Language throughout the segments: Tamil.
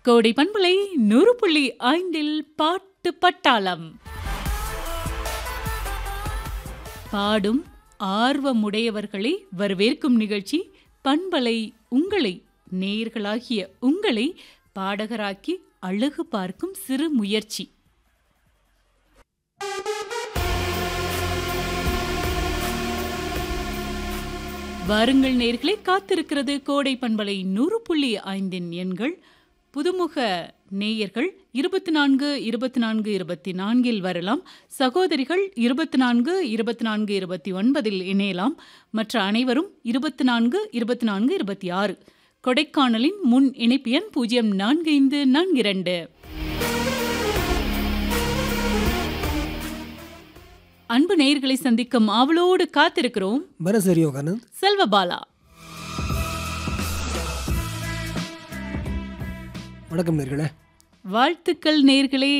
கோடை பண்புலை நூறு புள்ளி ஐந்தில் பாட்டு பட்டாளம் பாடும் ஆர்வமுடையவர்களை வரவேற்கும் நிகழ்ச்சி பண்பலை உங்களை நேயர்களாகிய உங்களை பாடகராக்கி அழகு பார்க்கும் சிறு முயற்சி வாருங்கள் நேர்களே காத்திருக்கிறது கோடை பண்பலை நூறு புள்ளி ஐந்தின் எண்கள் புதுமுக நேயர்கள் இருபத்தி நான்கு இருபத்தி நான்கு இருபத்தி நான்கில் வரலாம் சகோதரிகள் இருபத்தி நான்கு இருபத்தி நான்கு இருபத்தி ஒன்பதில் இணையலாம் மற்ற அனைவரும் இருபத்தி நான்கு இருபத்தி நான்கு இருபத்தி ஆறு கொடைக்கானலின் முன் இணைப்பு எண் பூஜ்ஜியம் நான்கு ஐந்து நான்கு இரண்டு அன்பு நேயர்களை சந்திக்கும் ஆவலோடு காத்திருக்கிறோம் பரசரி யோகானந்த் செல்வபாலா வணக்கம் நேர்களே வாழ்த்துக்கள் நேர்களே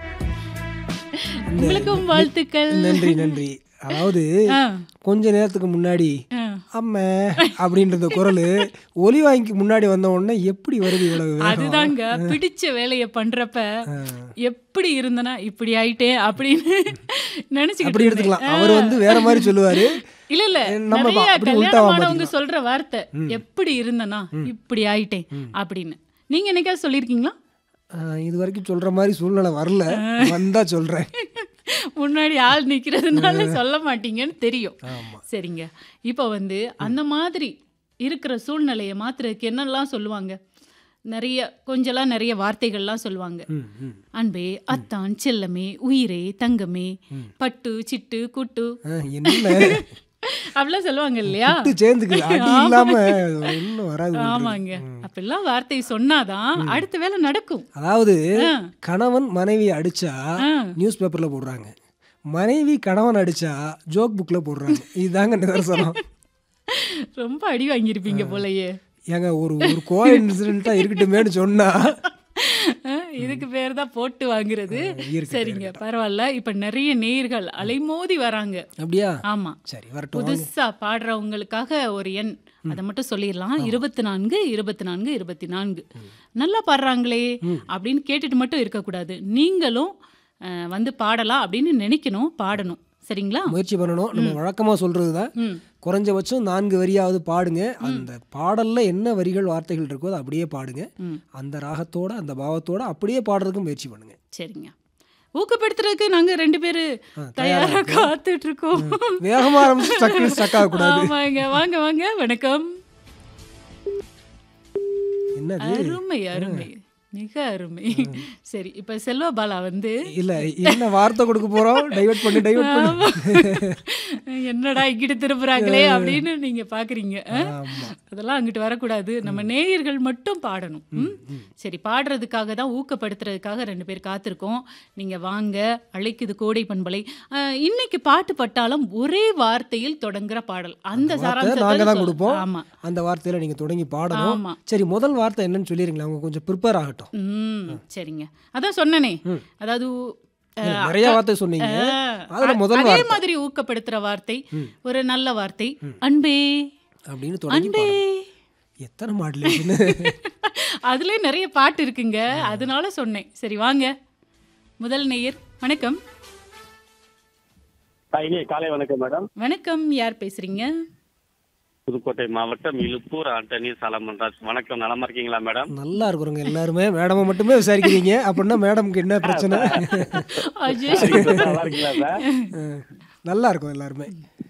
உங்களுக்கும் வாழ்த்துக்கள் நன்றி நன்றி அதாவது ஆ, கொஞ்ச நேரத்துக்கு முன்னாடி ஆ. அம்ம அப்படின்ற குரல் ஒலி வாங்கி முன்னாடி வந்த உடனே எப்படி வருது இவ்வளவு வேகம்? அதுதாங்க பிடிச்ச வேலைய பண்றப்ப ஆ. எப்படி இருந்தனா இப்படி ஆயிட்டேன் அப்படின்னு நினைச்சுக்கிட்டு அப்படி இருந்தேன். எடுத்துக்கலாம் அவர் வந்து வேற மாதிரி சொல்லுவாரு இல்ல இல்ல நம்ம நிறைய அப்படி உல்டாவா கல்யாணமானவங்க சொல்ற வார்த்தை எப்படி இருந்தனா இப்படி ஆயிட்டேன் அப்படின்னு நீங்க என்னைக்காவது சொல்லிருக்கீங்களா ஆ, இது வரைக்கும் சொல்ற மாதிரி சூழ்நிலை வரல வந்தா சொல்றேன் முன்னாடி ஆள் நிக்கிறதுனால சொல்ல மாட்டீங்கன்னு தெரியும் ஆமா சரிங்க இப்போ வந்து அந்த மாதிரி இருக்கிற சூழ்நிலையை மாத்துறதுக்கு என்னெல்லாம் சொல்லுவாங்க நிறைய கொஞ்சலாம் நிறைய வார்த்தைகள்லாம் சொல்லுவாங்க ம், ம். அன்பே அத்தான் செல்லமே உயிரே தங்கமே பட்டு சிட்டு குட்டு ஆ, என்ன அப்படிலாம் சொல்லுவாங்க இல்லையா விட்டு சேர்ந்துக்குது அடி இல்லாம இன்னும் வராது ஆமாங்க அப்பெல்லாம் வார்த்தை சொன்னாதான் அடுத்த வேலை நடக்கும் அதாவது ஆ. கணவன் மனைவி அடிச்சா ஆ. நியூஸ் பேப்பர்ல போடுறாங்க மனைவி கணவன் அடிச்சா ஜோக் புக்ல போடுறாங்க இதுதாங்க நிதர்சனம் ரொம்ப அடி வாங்கியிருப்பீங்க போலயே ஏங்க ஒரு ஒரு கோ இன்சிடென்ட்டா இருக்கட்டுமேனு சொன்னா அஹ், இதுக்கு பேர் தான் போட்டு வாங்குறது இருக்கு, சரிங்க பரவாயில்ல இப்ப நிறைய நேர்கள் அலைமோதி வராங்க அப்படியா ஆமா சரி வரட்டும் புதுசா பாடுறவங்களுக்காக ஒரு எண் அதை மட்டும் சொல்லிடலாம் இருபத்தி நான்கு இருபத்தி நான்கு இருபத்தி நான்கு நல்லா பாடுறாங்களே அப்படின்னு கேட்டுட்டு மட்டும் இருக்கக்கூடாது நீங்களும் அஹ், வந்து பாடலாம் அப்படின்னு நினைக்கணும் பாடணும் சரிங்களா முயற்சி பண்ணணும் நம்ம வழக்கமா சொல்றதுதான் ம் குறைஞ்சபட்சம் நான்கு வரியாவது பாடுங்க அந்த பாடல்ல என்ன வரிகள் வார்த்தைகள் இருக்கோ அதை அப்படியே பாடுங்க ம் அந்த ராகத்தோட அந்த பாவத்தோட அப்படியே பாடுறதுக்கு முயற்சி பண்ணுங்க சரிங்க ஊக்கப்படுத்துறதுக்கு நாங்க ரெண்டு பேரு தயாரா காத்துட்டு இருக்கோம் வேகமா ஆரம்பிச்சு டக்கு ஸ்டக் ஆகக்கூடாது ஆமாங்க வாங்க வாங்க வணக்கம் என்னது அருமை அருமை மிக அருமை சரி இப்ப செல்வ பாலா வந்து இல்ல என்ன வார்த்தை கொடுக்க போறோம் டைவர்ட் பண்ணி டைவர்ட் பண்ணி என்னடா இங்கிட்டு திரும்புறாங்களே அப்படின்னு நீங்க பாக்குறீங்க அஹ்? ஆமா அதெல்லாம் அங்கிட்டு வரக்கூடாது நம்ம நேயர்கள் மட்டும் பாடணும் ம்? சரி பாடுறதுக்காக தான் ஊக்கப்படுத்துறதுக்காக ரெண்டு பேர் காத்திருக்கோம் நீங்க வாங்க அழைக்குது கோடை பண்பலை அஹ், இன்னைக்கு பாட்டு பட்டாலும் ஒரே வார்த்தையில் தொடங்குற பாடல் அந்த வார்த்தை சாராம்சத்தை நாங்க தான் சொல்ல- கொடுப்போம் ஆமா அந்த வார்த்தையில நீங்க தொடங்கி பாடணும் ஆமா சரி முதல் வார்த்தை என்னன்னு சொல்லிருங்களா அவங்க கொஞ்சம் ப்ரிப்பேர் ஆகட்டும் ம் சரிங்க அதான் சொன்னனே அதாவது இல்ல, நிறைய வார்த்தை சொன்னீங்க அஹ், அதுல முதல் அதே வார்த்தை மாதிரி ஊக்கப்படுத்துற வார்த்தை ஒரு நல்ல வார்த்தை அன்பே அப்படின்னு தொடங்கி அன்பே பாடணும். எத்தனை மாடலேஷன் அதுல நிறைய பாட்டு இருக்குங்க அதனால சொன்னேன் சரி வாங்க முதல் நேயர் வணக்கம் ஆ, இனிய காலை வணக்கம் மேடம் வணக்கம் யார் பேசுறீங்க புதுக்கோட்டை மாவட்டம் இலுப்பூர் ஆண்டனி சாலமன்ராஜ் வணக்கம் நலமா இருக்கீங்களா மேடம் நல்லா இருக்கிறவங்க எல்லாருமே மேடமை மட்டுமே விசாரிக்கிறீங்க அப்படின்னா மேடம்க்கு என்ன பிரச்சனை அஜய் நல்லா இருக்கீங்களா சார் அஹ், நல்லா இருக்கும் எல்லாருமே